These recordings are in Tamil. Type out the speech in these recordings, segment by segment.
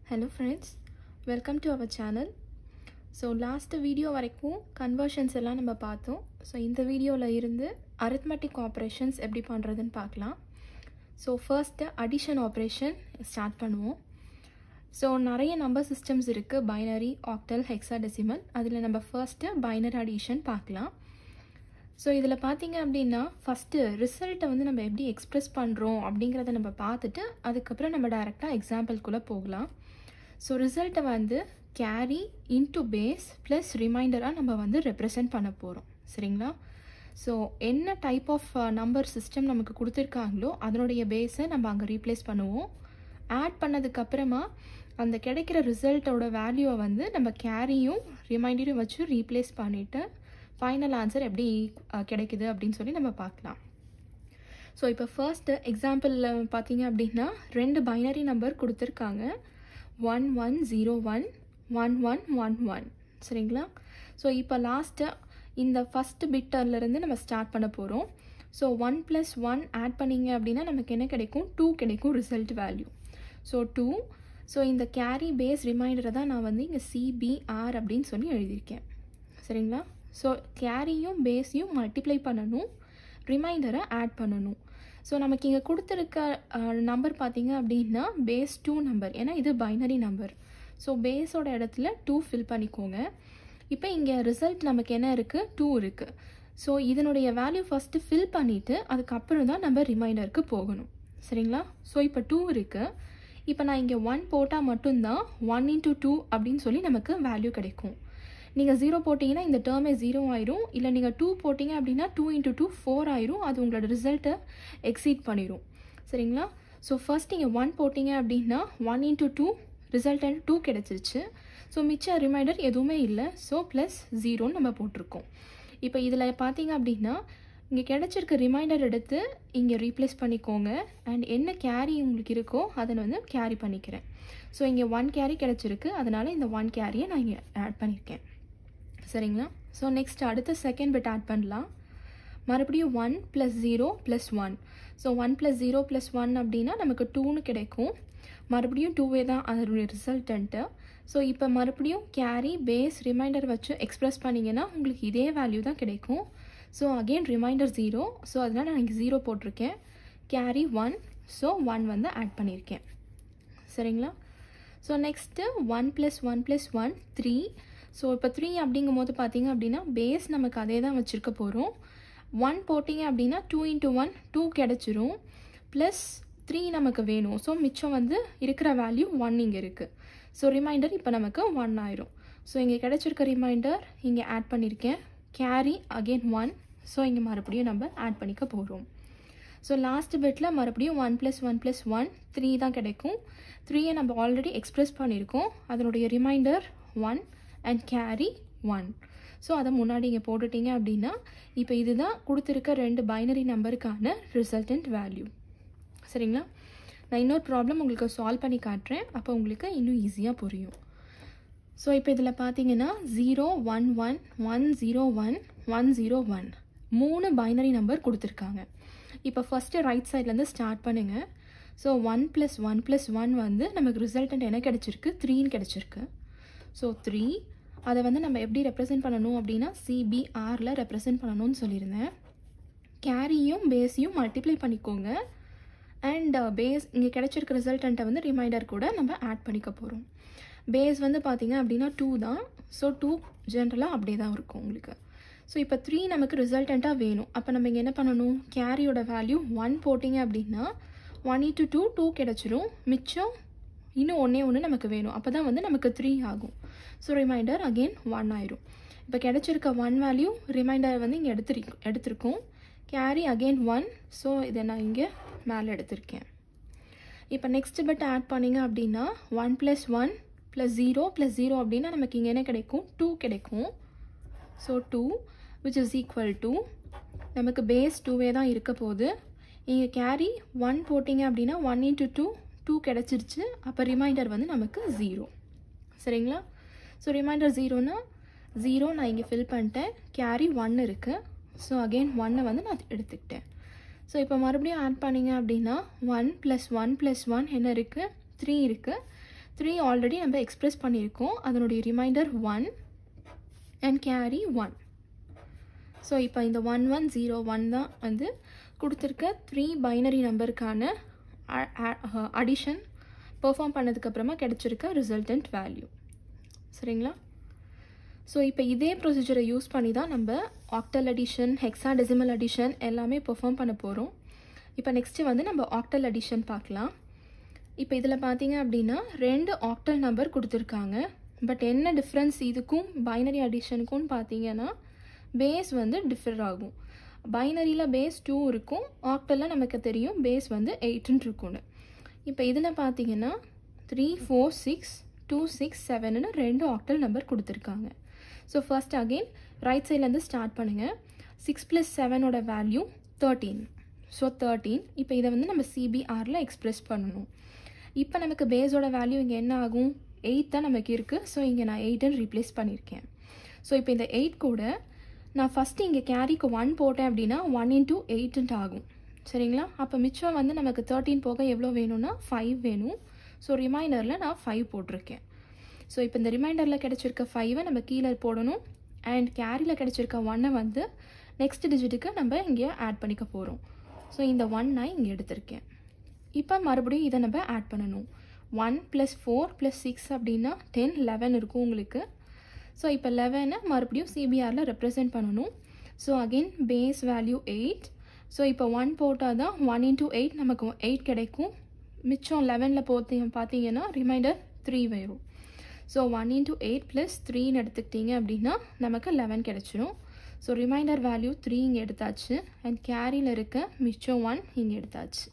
hello friends welcome to our channel so last video வரைக்கும் கன்வர்ஷன்ஸ் எல்லாம் நம்ம பார்த்தோம் ஸோ இந்த வீடியோவில் இருந்து அரித்மெட்டிக் ஆப்ரேஷன்ஸ் எப்படி பண்ணுறதுன்னு பார்க்கலாம் so first addition operation start பண்ணுவோம் ஸோ நிறைய நம்பர் சிஸ்டம்ஸ் இருக்குது பைனரி ஆக்டல் ஹெக்ஸாடெசிமல் அதில் நம்ம ஃபர்ஸ்ட்டு பைனரி அடிஷன் பார்க்கலாம் ஸோ இதில் பார்த்தீங்க அப்படின்னா ஃபஸ்ட்டு ரிசல்ட்டை வந்து நம்ம எப்படி எக்ஸ்ப்ரெஸ் பண்ணுறோம் அப்படிங்கிறத நம்ம பார்த்துட்டு அதுக்கப்புறம் நம்ம டைரெக்டாக எக்ஸாம்பிள்குள்ளே போகலாம் ஸோ ரிசல்ட்டை வந்து கேரி இன்டு பேஸ் ப்ளஸ் ரிமைண்டராக நம்ம வந்து ரெப்ரசன்ட் பண்ண போகிறோம் சரிங்களா ஸோ என்ன டைப் ஆஃப் நம்பர் சிஸ்டம் நமக்கு கொடுத்துருக்காங்களோ அதனுடைய பேஸை நம்ம அங்கே ரீப்ளேஸ் பண்ணுவோம் ஆட் பண்ணதுக்கப்புறமா அந்த கிடைக்கிற ரிசல்ட்டோட வேல்யூவை வந்து நம்ம கேரியும் ரிமைண்டரையும் வச்சு ரீப்ளேஸ் பண்ணிவிட்டு ஃபைனல் ஆன்சர் எப்படி அஹ், கிடைக்குது அப்படின்னு சொல்லி நம்ம பார்க்கலாம் ஸோ இப்போ ஃபர்ஸ்ட்டு எக்ஸாம்பிளில் பார்த்தீங்க அப்படின்னா ரெண்டு பைனரி நம்பர் கொடுத்துருக்காங்க one one zero one one one one one சரிங்களா ஸோ இப்போ லாஸ்ட்டு இந்த ஃபஸ்ட்டு பிட்டர்லேருந்து நம்ம ஸ்டார்ட் பண்ண போகிறோம் so one plus one add பண்ணிங்க அப்படின்னா நமக்கு என்ன கிடைக்கும் டூ கிடைக்கும் result value so two so இந்த கேரி பேஸ் ரிமைண்டரை தான் நான் வந்து இங்கே சிபிஆர் அப்படின்னு சொல்லி எழுதியிருக்கேன் சரிங்களா ஸோ கேரியும் பேஸையும் மல்டிப்ளை பண்ணணும் ரிமைண்டரை ஆட் பண்ணணும் ஸோ நமக்கு இங்கே கொடுத்துருக்க நம்பர் பார்த்தீங்க அப்படின்னா பேஸ் டூ நம்பர் ஏன்னா இது பைனரி நம்பர் ஸோ பேஸோட இடத்துல டூ ஃபில் பண்ணிக்கோங்க இப்போ இங்கே ரிசல்ட் நமக்கு என்ன இருக்குது டூ இருக்குது ஸோ இதனுடைய வேல்யூ ஃபஸ்ட்டு ஃபில் பண்ணிவிட்டு அதுக்கப்புறம் தான் நம்ம ரிமைண்டருக்கு போகணும் சரிங்களா ஸோ இப்போ டூ இருக்குது இப்போ நான் இங்கே ஒன் போட்டால் மட்டும்தான் ஒன் இன்ட்டு டூ அப்படின்னு சொல்லி நமக்கு வேல்யூ கிடைக்கும் நீங்கள் ஜீரோ போட்டிங்கன்னா இந்த டேர்மே ஜீரோ ஆயிரும் இல்லை நீங்கள் டூ போட்டிங்க அப்படின்னா டூ இன்ட்டு டூ ஃபோர் ஆயிரும் அது உங்களோட ரிசல்ட்டை எக்ஸீட் பண்ணிடும் சரிங்களா ஸோ ஃபர்ஸ்ட் நீங்கள் ஒன் போட்டிங்க அப்படின்னா one into two result two கிடச்சிருச்சு ஸோ மிச்ச ரிமைண்டர் எதுவுமே இல்லை ஸோ ப்ளஸ் ஜீரோன்னு நம்ம போட்டிருக்கோம் இப்போ இதில் பார்த்தீங்க அப்படின்னா இங்கே கிடச்சிருக்க ரிமைண்டர் எடுத்து இங்கே ரீப்ளேஸ் பண்ணிக்கோங்க அண்ட் என்ன கேரி உங்களுக்கு இருக்கோ அதை நான் வந்து கேரி பண்ணிக்கிறேன் ஸோ இங்கே ஒன் கேரி கிடச்சிருக்கு அதனால் இந்த ஒன் கேரியை நான் இங்கே ஆட் பண்ணியிருக்கேன் சரிங்களா ஸோ நெக்ஸ்ட் அடுத்த செகண்ட் பிட் ஆட் பண்ணலாம் மறுபடியும் one plus zero plus one so one plus zero plus one அப்படின்னா நமக்கு டூன்னு கிடைக்கும் மறுபடியும் டூவே தான் அதனுடைய ரிசல்ட்டன்ட்டு ஸோ இப்போ மறுபடியும் கேரி பேஸ் ரிமைண்டர் வச்சு எக்ஸ்ப்ரெஸ் பண்ணிங்கன்னா உங்களுக்கு இதே வேல்யூ தான் கிடைக்கும் so again remainder zero so அதனால் நான் இங்கே ஜீரோ போட்டிருக்கேன் கேரி ஒன் ஸோ ஒன் வந்து ஆட் பண்ணியிருக்கேன் சரிங்களா so next one plus one plus one three so இப்போ த்ரீ அப்படிங்கும் போது பார்த்தீங்க அப்படின்னா பேஸ் நமக்கு அதே தான் வச்சுருக்க போகிறோம் ஒன் போட்டிங்க அப்படின்னா டூ இன்ட்டு ஒன் டூ கிடச்சிரும் ப்ளஸ் த்ரீ நமக்கு வேணும் ஸோ மிச்சம் வந்து இருக்கிற வேல்யூ ஒன் இங்கே இருக்குது ஸோ ரிமைண்டர் இப்போ நமக்கு ஒன் ஆயிரும் ஸோ இங்கே கிடச்சிருக்க ரிமைண்டர் இங்கே ஆட் பண்ணியிருக்கேன் கேரி அகெயின் ஒன் ஸோ இங்கே மறுபடியும் நம்ம ஆட் பண்ணிக்க போகிறோம் ஸோ லாஸ்ட் பிட்டில் மறுபடியும் one plus one plus one three தான் கிடைக்கும் த்ரீயை நம்ம ஆல்ரெடி எக்ஸ்ப்ரெஸ் பண்ணியிருக்கோம் அதனுடைய remainder one and carry one so அதை முன்னாடி இங்கே போட்டுட்டீங்க அப்படின்னா இப்போ இதுதான் கொடுத்துருக்க ரெண்டு பைனரி நம்பருக்கான ரிசல்டன்ட் வேல்யூ சரிங்களா நான் இன்னொரு ப்ராப்ளம் உங்களுக்கு சால்வ் பண்ணி காட்டுறேன் அப்போ உங்களுக்கு இன்னும் ஈஸியாக புரியும் ஸோ இப்போ இதில் பார்த்தீங்கன்னா zero one one one zero one one zero one மூணு பைனரி நம்பர் கொடுத்துருக்காங்க இப்போ ஃபஸ்ட்டு ரைட் சைட்லேருந்து ஸ்டார்ட் பண்ணுங்கள் so one plus one plus one வந்து நமக்கு ரிசல்டன்ட் என்ன கிடச்சிருக்கு த்ரீன்னு கிடச்சிருக்கு ஸோ த்ரீ அதை வந்து நம்ம எப்படி ரெப்ரசென்ட் பண்ணணும் அப்படின்னா சிபிஆரில் ரெப்ரசென்ட் பண்ணணும்னு சொல்லியிருந்தேன் கேரியும் பேஸையும் மல்டிப்ளை பண்ணிக்கோங்க அண்ட் பேஸ் இங்கே கிடச்சிருக்க ரிசல்டண்ட்டை வந்து ரிமைண்டர் கூட நம்ம ஆட் பண்ணிக்க போகிறோம் பேஸ் வந்து பார்த்தீங்க அப்படின்னா டூ தான் ஸோ டூ ஜென்ரலாக அப்படியே தான் இருக்கும் உங்களுக்கு ஸோ இப்போ த்ரீ நமக்கு ரிசல்டண்ட்டாக வேணும் அப்போ நம்ம இங்கே என்ன பண்ணணும் கேரியோட வேல்யூ ஒன் போட்டிங்க அப்படின்னா ஒன் இன்ட்டு டூ டூ கிடச்சிரும் மிச்சம் இன்னும் ஒன்றே ஒன்று நமக்கு வேணும் அப்போ தான் வந்து நமக்கு த்ரீ ஆகும் ஸோ ரிமைண்டர் அகெயின் ஒன் ஆயிரும் இப்போ கிடச்சிருக்க ஒன் வேல்யூ ரிமைண்டர் வந்து இங்கே எடுத்துரு எடுத்திருக்கோம் கேரி அகெயின் ஒன் ஸோ இதை நான் இங்கே மேலே எடுத்திருக்கேன் இப்போ நெக்ஸ்ட் பட் ஆட் பண்ணிங்க அப்படின்னா one plus one plus zero plus zero அப்படின்னா நமக்கு இங்கே என்ன கிடைக்கும் டூ கிடைக்கும் so two which is equal to நமக்கு பேஸ் டூவே தான் இருக்க போகுது இங்கே கேரி ஒன் போட்டிங்க அப்படின்னா ஒன் இன்ட்டு டூ டூ கிடச்சிருச்சு அப்போ ரிமைண்டர் வந்து நமக்கு ஜீரோ சரிங்களா ஸோ ரிமைண்டர் ஜீரோனா ஜீரோ நான் இங்கே ஃபில் பண்ணிட்டேன் கேரி ஒன் இருக்குது ஸோ அகெயின் ஒன்னை வந்து நான் எடுத்துக்கிட்டேன் ஸோ இப்போ மறுபடியும் ஆட் பண்ணிங்க அப்படின்னா one plus one plus one என்ன இருக்குது த்ரீ இருக்குது த்ரீ ஆல்ரெடி நம்ம எக்ஸ்ப்ரெஸ் பண்ணியிருக்கோம் அதனுடைய remainder one and carry one so இப்போ இந்த ஒன் ஒன் ஜீரோ ஒன் தான் வந்து கொடுத்துருக்க த்ரீ பைனரி நம்பருக்கான அடிஷன் பெர்ஃபார்ம் பண்ணதுக்கப்புறமா கிடச்சிருக்க ரிசல்டன்ட் வேல்யூ சரிங்களா ஸோ இப்போ இதே ப்ரொசீஜரை யூஸ் பண்ணி தான் நம்ம octal addition hexadecimal addition எல்லாமே பெர்ஃபார்ம் பண்ண போகிறோம் இப்போ நெக்ஸ்ட்டு வந்து நம்ம ஆக்டல் அடிஷன் பார்க்கலாம் இப்போ இதில் பார்த்தீங்க அப்படின்னா ரெண்டு ஆக்டல் நம்பர் கொடுத்துருக்காங்க பட் என்ன டிஃப்ரென்ஸ் இதுக்கும் பைனரி அடிஷனுக்கும் பார்த்தீங்கன்னா பேஸ் வந்து டிஃபர் ஆகும் பைனரியில் பேஸ் டூ இருக்கும் ஆக்டலில் நமக்கு தெரியும் பேஸ் வந்து எயிட்டுன்னு இருக்கும்னு இப்போ இதில் பார்த்தீங்கன்னா three four six two six செவன்னு ரெண்டு ஆக்டல் நம்பர் கொடுத்துருக்காங்க ஸோ ஃபர்ஸ்ட் அகெயின் ரைட் சைட்லேருந்து ஸ்டார்ட் பண்ணுங்கள் சிக்ஸ் ப்ளஸ் செவனோட வேல்யூ தேர்ட்டீன் ஸோ தேர்ட்டீன் இப்போ இதை வந்து நம்ம சிபிஆரில் எக்ஸ்ப்ரெஸ் பண்ணணும் இப்போ நமக்கு பேஸோட வேல்யூ இங்கே என்ன ஆகும் எயிட் தான் நமக்கு இருக்குது ஸோ இங்கே நான் எயிட்டுன்னு ரீப்ளேஸ் பண்ணியிருக்கேன் ஸோ இப்போ இந்த எயிட் கூட நான் ஃபஸ்ட்டு இங்கே கேரிக்கு ஒன் போட்டேன் அப்படின்னா ஒன் இன்டூ எயிட்டுன்ட்டு ஆகும் சரிங்களா அப்போ மிச்சம் வந்து நமக்கு தேர்ட்டீன் போக எவ்வளோ வேணும்னா ஃபைவ் வேணும் ஸோ ரிமைண்டரில் நான் ஃபைவ் போட்டிருக்கேன் ஸோ இப்போ இந்த ரிமைண்டரில் கிடச்சிருக்க ஃபைவை நம்ம கீழே போடணும் அண்ட் கேரியில் கிடச்சிருக்க ஒன்னை வந்து நெக்ஸ்ட் டிஜிட்டுக்கு நம்ம இங்கே ஆட் பண்ணிக்க போகிறோம் ஸோ இந்த ஒன் நான் இங்கே எடுத்திருக்கேன் இப்போ மறுபடியும் இதை நம்ம ஆட் பண்ணணும் one plus four plus six அப்படின்னா டென் லெவன் இருக்கும் உங்களுக்கு ஸோ இப்போ லெவனை மறுபடியும் சிபிஆரில் ரெப்ரசென்ட் பண்ணணும் so again base value eight so இப்போ ஒன் போட்டால் தான் ஒன் இன்டூ எயிட் நமக்கு எயிட் கிடைக்கும் மிச்சம் லெவனில் போத்தி பார்த்தீங்கன்னா ரிமைண்டர் த்ரீ வரும் so one into eight plus த்ரீன்னு எடுத்துக்கிட்டிங்க அப்படின்னா நமக்கு லெவன் கிடச்சிரும் ஸோ ரிமைண்டர் வேல்யூ த்ரீ இங்கே எடுத்தாச்சு அண்ட் கேரியில் இருக்க மிச்சம் ஒன் இங்கே எடுத்தாச்சு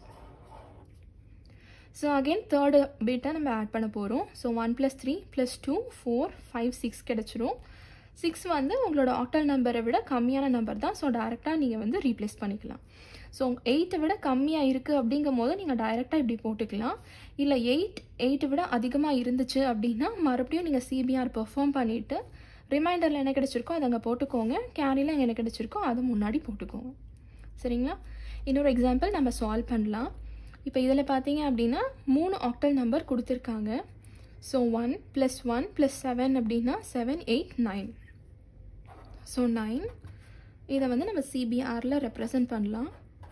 ஸோ அகெயின் தேர்டு பிட்டை நம்ம ஆட் பண்ண போகிறோம் so one plus three plus two four five six கிடச்சிரும் சிக்ஸ் வந்து உங்களோட ஆக்டல் நம்பரை விட கம்மியான நம்பர் தான் ஸோ டேரெக்டாக நீங்கள் வந்து ரீப்ளேஸ் பண்ணிக்கலாம் ஸோ எயிட்டை விட கம்மியாக இருக்குது அப்படிங்கும் போது நீங்கள் டைரெக்டாக இப்படி போட்டுக்கலாம் இல்லை எயிட் எயிட்டை விட அதிகமாக இருந்துச்சு அப்படின்னா மறுபடியும் நீங்கள் சிபிஆர் பெர்ஃபார்ம் பண்ணிவிட்டு ரிமைண்டரில் என்ன கிடச்சிருக்கோ அதை அங்கே போட்டுக்கோங்க கேரியில் என்ன கிடச்சிருக்கோ அதை முன்னாடி போட்டுக்கோங்க சரிங்களா இன்னொரு எக்ஸாம்பிள் நம்ம சால்வ் பண்ணலாம் இப்போ இதில் பார்த்தீங்க அப்படின்னா மூணு ஆக்டல் நம்பர் கொடுத்துருக்காங்க so one plus one plus seven அப்படின்னா seven eight nine so nine இதை வந்து நம்ம சிபிஆரில் ரெப்ரசன்ட் பண்ணலாம்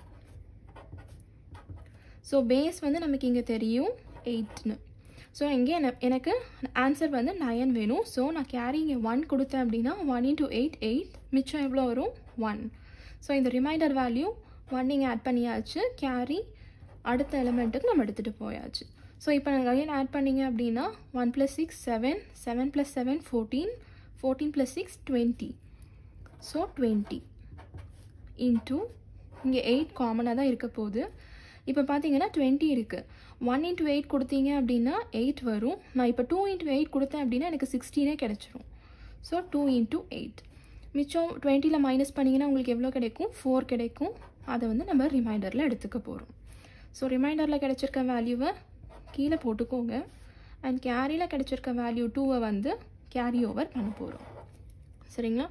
ஸோ பேஸ் வந்து நமக்கு இங்கே தெரியும் எயிட்னு ஸோ இங்கே எனக்கு ஆன்சர் வந்து நயன் வேணும் ஸோ நான் கேரி இங்கே ஒன் கொடுத்தேன் அப்படின்னா ஒன் இன்டூ எயிட் எயிட் மிச்சம் எவ்வளோ வரும் ஒன் ஸோ இந்த ரிமைண்டர் வேல்யூ ஒன் இங்கே ஆட் பண்ணியாச்சு கேரி அடுத்த எலிமெண்ட்டுக்கு நம்ம எடுத்துகிட்டு போயாச்சு ஸோ இப்போ நாங்கள் அகைன் ஆட் பண்ணிங்க அப்படின்னா one plus six seven seven plus seven fourteen fourteen plus six twenty so twenty into இங்கே எயிட் காமனாக தான் இருக்க போகுது இப்போ பார்த்தீங்கன்னா டுவெண்ட்டி இருக்குது ஒன் இன்ட்டு எயிட் கொடுத்தீங்க அப்படின்னா எயிட் வரும் நான் இப்போ டூ இன்ட்டு எயிட் கொடுத்தேன் அப்படின்னா எனக்கு சிக்ஸ்டீனே கிடச்சிரும் ஸோ டூ இன்ட்டு எயிட் மிச்சம் டுவெண்ட்டியில் மைனஸ் பண்ணிங்கன்னா உங்களுக்கு எவ்வளோ கிடைக்கும் ஃபோர் கிடைக்கும் அதை வந்து நம்ம ரிமைண்டரில் எடுத்துக்க போகிறோம் ஸோ ரிமைண்டரில் கிடச்சிருக்க வேல்யூவை கீழே போட்டுக்கோங்க அண்ட் கேரியில் கிடச்சிருக்க வேல்யூ டூவை வந்து கேரி ஓவர் பண்ண போகிறோம் சரிங்களா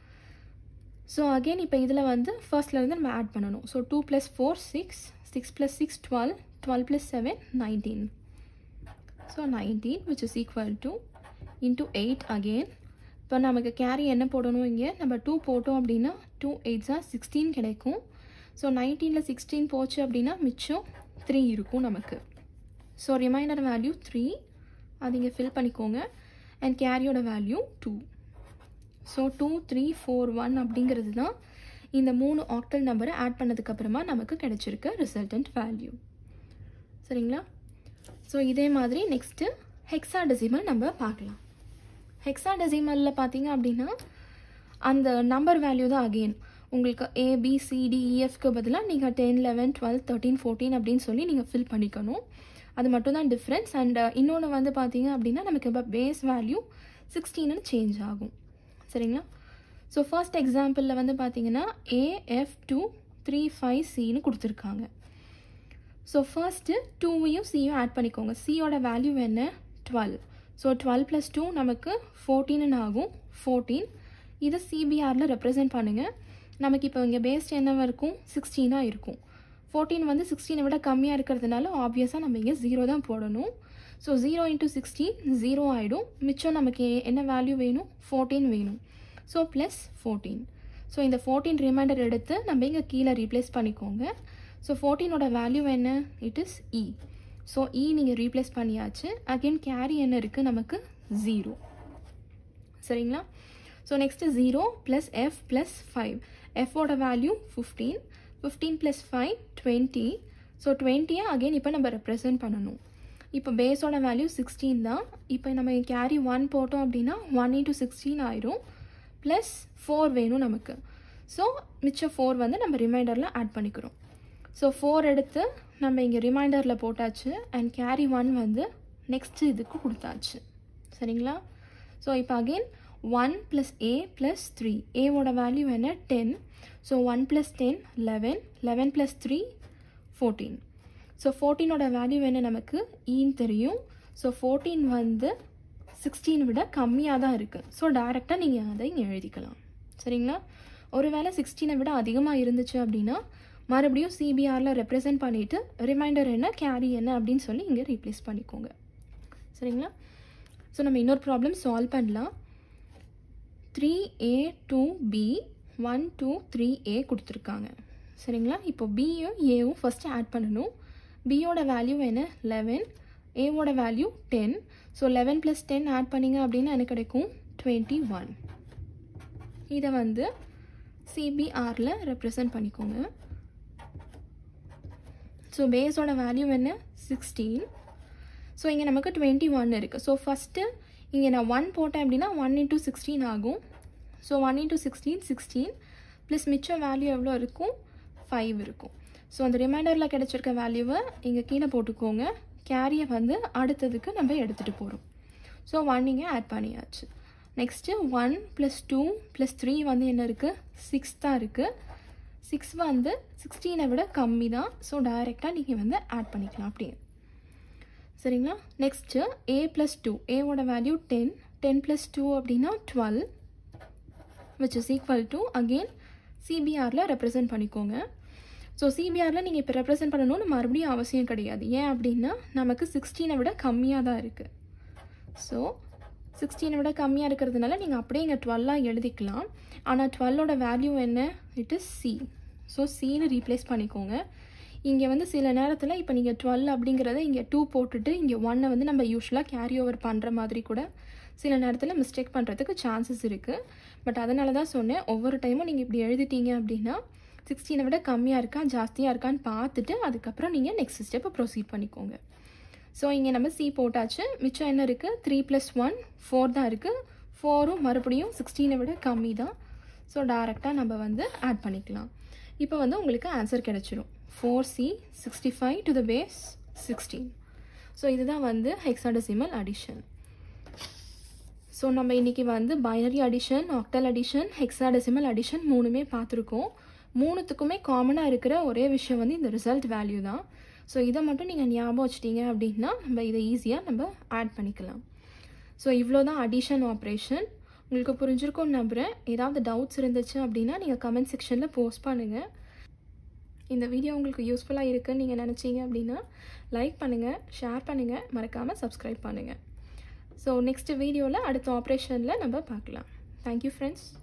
ஸோ அகெயின் இப்போ இதில் வந்து ஃபர்ஸ்ட்லேருந்து நம்ம ஆட் பண்ணணும் so two plus four six six plus six twelve twelve plus seven nineteen so nineteen which is equal to into eight again இப்போ நமக்கு கேரி என்ன போடணும் இங்கே நம்ம டூ போட்டோம் அப்படின்னா டூ எயிட்ஸாக சிக்ஸ்டீன் கிடைக்கும் ஸோ நைன்டீனில் சிக்ஸ்டீன் போச்சு அப்படின்னா மிச்சம் த்ரீ இருக்கும் நமக்கு ஸோ ரிமைண்டர் வேல்யூ த்ரீ அது இங்கே ஃபில் பண்ணிக்கோங்க அண்ட் கேரியோட value two so two three four one அப்படிங்கிறது தான் இந்த மூணு ஆக்டல் நம்பரை ஆட் பண்ணதுக்கப்புறமா நமக்கு கிடைச்சிருக்க ரிசல்டன்ட் வேல்யூ சரிங்களா ஸோ இதே மாதிரி நெக்ஸ்ட்டு ஹெக்ஸாடெசிமல் நம்ம பார்க்கலாம் ஹெக்ஸாடெசிமலில் பார்த்தீங்க அப்படின்னா அந்த நம்பர் வேல்யூ தான் அகெயின் உங்களுக்கு ஏபிசிடிஇஎஃப்க்கு பதிலாக நீங்கள் ten eleven twelve thirteen fourteen அப்படின்னு சொல்லி நீங்கள் ஃபில் பண்ணிக்கணும் அது மட்டும் தான் டிஃப்ரென்ஸ் அண்ட் இன்னொன்று வந்து பார்த்தீங்க அப்படின்னா நமக்கு இப்போ பேஸ் வேல்யூ சிக்ஸ்டீன்னு சேஞ்ச் ஆகும் சரிங்களா ஸோ ஃபர்ஸ்ட் எக்ஸாம்பிளில் வந்து பார்த்தீங்கன்னா ஏஎஃப் டூ த்ரீ ஃபைவ் சின்னு கொடுத்துருக்காங்க ஸோ ஃபர்ஸ்ட்டு டூவையும் சியும் ஆட் பண்ணிக்கோங்க சியோட வேல்யூ என்ன twelve so twelve plus two நமக்கு ஃபோர்டீன்னு ஆகும் ஃபோர்டீன் இதை சிபிஆரில் ரெப்ரசென்ட் பண்ணுங்கள் நமக்கு இப்போ இங்கே பேஸ்ட் என்னவாக இருக்கும் சிக்ஸ்டீனாக இருக்கும் ஃபோர்டீன் வந்து சிக்ஸ்டீனை விட கம்மியாக இருக்கிறதுனால ஆப்வியஸாக நம்ம இங்கே ஜீரோ தான் போடணும் so zero into sixteen zero ஆகிடும் மிச்சம் நமக்கு என்ன வேல்யூ வேணும் ஃபோர்டீன் வேணும் ஸோ ப்ளஸ் ஃபோர்டீன் ஸோ இந்த ஃபோர்டீன் ரிமைண்டர் எடுத்து நம்ம இங்கே கீழே ரீப்ளேஸ் பண்ணிக்கோங்க ஸோ ஃபோர்டீனோட வேல்யூ என்ன it is E so E நீங்கள் ரீப்ளேஸ் பண்ணியாச்சு அகெயின் கேரி என்ன இருக்குது நமக்கு ஜீரோ சரிங்களா so next zero plus F plus five எஃபோட value fifteen fifteen plus five twenty so டுவெண்ட்டியை அகெயின் இப்போ நம்ம ரெப்ரசன்ட் பண்ணணும் இப்போ பேஸோட வேல்யூ சிக்ஸ்டீன் தான் இப்போ நம்ம கேரி ஒன் போட்டோம் அப்படின்னா ஒன் இன்ட்டு சிக்ஸ்டீன் ஆயிரும் ப்ளஸ் ஃபோர் வேணும் நமக்கு ஸோ மிச்சம் ஃபோர் வந்து நம்ம ரிமைண்டரில் ஆட் பண்ணிக்கிறோம் ஸோ ஃபோர் எடுத்து நம்ம இங்கே ரிமைண்டரில் போட்டாச்சு அண்ட் கேரி ஒன் வந்து நெக்ஸ்ட் இதுக்கு கொடுத்தாச்சு சரிங்களா ஸோ இப்போ again one plus A plus three ஏவோட வேல்யூ என்ன ten so one plus ten eleven eleven plus three fourteen so ஃபோர்டீனோட வேல்யூ என்ன நமக்கு ஈன்னு தெரியும் ஸோ ஃபோர்டீன் வந்து சிக்ஸ்டீன் விட கம்மியாக தான் இருக்குது ஸோ டைரெக்டாக நீங்கள் அதை இங்கே எழுதிக்கலாம் சரிங்களா ஒருவேளை சிக்ஸ்டீனை விட அதிகமாக இருந்துச்சு அப்படின்னா மறுபடியும் சிபிஆரில் ரெப்ரசென்ட் பண்ணிவிட்டு ரிமைண்டர் என்ன கேரி என்ன அப்படின்னு சொல்லி இங்கே ரீப்ளேஸ் பண்ணிக்கோங்க சரிங்களா ஸோ நம்ம இன்னொரு ப்ராப்ளம் சால்வ் பண்ணலாம் three A two B one two three A கொடுத்துருக்காங்க சரிங்களா இப்போ பியும் ஏவும் ஃபஸ்ட்டு ஆட் பண்ணணும் பியோட வேல்யூ என்ன லெவன் ஏவோட value ten so eleven plus ten add பண்ணிங்க அப்படின்னா எனக்கு கிடைக்கும் டுவெண்ட்டி ஒன் இதை வந்து சிபிஆரில் ரெப்ரசன்ட் பண்ணிக்கோங்க ஸோ பேஸோட வேல்யூ என்ன சிக்ஸ்டீன் ஸோ இங்கே நமக்கு டுவெண்ட்டி ஒன் இருக்குது ஸோ ஃபஸ்ட்டு இங்கே நான் ஒன் போட்டேன் அப்படின்னா ஒன் இன்ட்டு சிக்ஸ்டீன் ஆகும் so one into sixteen sixteen plus மிச்சம் வேல்யூ எவ்வளோ இருக்கும் ஃபைவ் இருக்கும் ஸோ அந்த ரிமைண்டரில் கிடச்சிருக்க வேல்யூவை இங்கே கீழே போட்டுக்கோங்க கேரியை வந்து அடுத்ததுக்கு நம்ம எடுத்துகிட்டு போகிறோம் ஸோ ஒன் இங்கே ஆட் பண்ணியாச்சு next one plus two plus three வந்து என்ன இருக்குது சிக்ஸ் தான் இருக்குது சிக்ஸ் வந்து சிக்ஸ்டீனை விட கம்மி தான் ஸோ டைரெக்டாக நீங்கள் வந்து ஆட் பண்ணிக்கலாம் அப்படியே சரிங்களா நெக்ஸ்ட்டு ஏ ப்ளஸ் டூ ஏவோட value ten ten plus two அப்படின்னா twelve which is equal to again சிபிஆரில் ரெப்ரசன்ட் பண்ணிக்கோங்க ஸோ சிபிஆரில் நீங்கள் இப்போ ரெப்ரசென்ட் பண்ணணும்னு மறுபடியும் அவசியம் கிடையாது ஏன் அப்படின்னா நமக்கு சிக்ஸ்டீனை விட கம்மியாக தான் இருக்குது ஸோ சிக்ஸ்டீனை விட கம்மியாக இருக்கிறதுனால நீங்கள் அப்படியே இங்கே டுவெல்லாக எழுதிக்கலாம் ஆனால் டுவெல்லோட வேல்யூ என்ன இட் இஸ் சி ஸோ சின்னு ரீப்ளேஸ் பண்ணிக்கோங்க இங்கே வந்து சில நேரத்தில் இப்போ நீங்கள் டுவெல் அப்படிங்கிறத இங்கே டூ போட்டுட்டு இங்கே ஒன்னை வந்து நம்ம யூஸ்வலாக கேரி ஓவர் பண்ணுற மாதிரி கூட சில நேரத்தில் மிஸ்டேக் பண்ணுறதுக்கு சான்சஸ் இருக்குது பட் அதனால தான் சொன்னேன் ஒவ்வொரு டைமும் நீங்கள் இப்படி எழுதிட்டீங்க அப்படின்னா சிக்ஸ்டீனை விட கம்மியாக இருக்கா ஜாஸ்தியாக இருக்கான்னு பார்த்துட்டு அதுக்கப்புறம் நீங்கள் நெக்ஸ்ட் ஸ்டெப்பை ப்ரொசீட் பண்ணிக்கோங்க ஸோ இங்கே நம்ம சி போட்டாச்சு மிச்சம் என்ன இருக்குது த்ரீ ப்ளஸ் ஒன் ஃபோர் தான் இருக்குது ஃபோரும் மறுபடியும் சிக்ஸ்டீனை விட கம்மி தான் ஸோ டேரெக்டாக நம்ம வந்து ஆட் பண்ணிக்கலாம் இப்போ வந்து உங்களுக்கு ஆன்சர் கிடச்சிரும் four C sixty five to the base sixteen so இதுதான் வந்து ஹெக்ஸாடசிமல் அடிஷன் ஸோ நம்ம இன்றைக்கி வந்து binary addition octal addition hexadecimal addition மூணுமே பார்த்துருக்கோம் மூணுத்துக்குமே காமனாக இருக்கிற ஒரே விஷயம் வந்து இந்த ரிசல்ட் வேல்யூ தான் ஸோ இதை மட்டும் நீங்கள் ஞாபகம் வச்சிட்டீங்க அப்படின்னா நம்ம இதை ஈஸியாக நம்ம ஆட் பண்ணிக்கலாம் ஸோ இவ்வளோ தான் அடிஷன் ஆப்ரேஷன் உங்களுக்கு புரிஞ்சிருக்கும்னு நம்புகிறேன் ஏதாவது டவுட்ஸ் இருந்துச்சு அப்படின்னா நீங்கள் கமெண்ட் செக்ஷனில் போஸ்ட் பண்ணுங்கள் இந்த வீடியோ உங்களுக்கு யூஸ்ஃபுல்லாக இருக்குன்னு நீங்கள் நினச்சிங்க அப்படின்னா லைக் பண்ணுங்கள் ஷேர் பண்ணுங்கள் மறக்காமல் சப்ஸ்கிரைப் பண்ணுங்கள் ஸோ நெக்ஸ்ட் வீடியோவில் அடுத்த ஆப்ரேஷனில் நம்ம பார்க்கலாம் தேங்க்யூ ஃப்ரெண்ட்ஸ்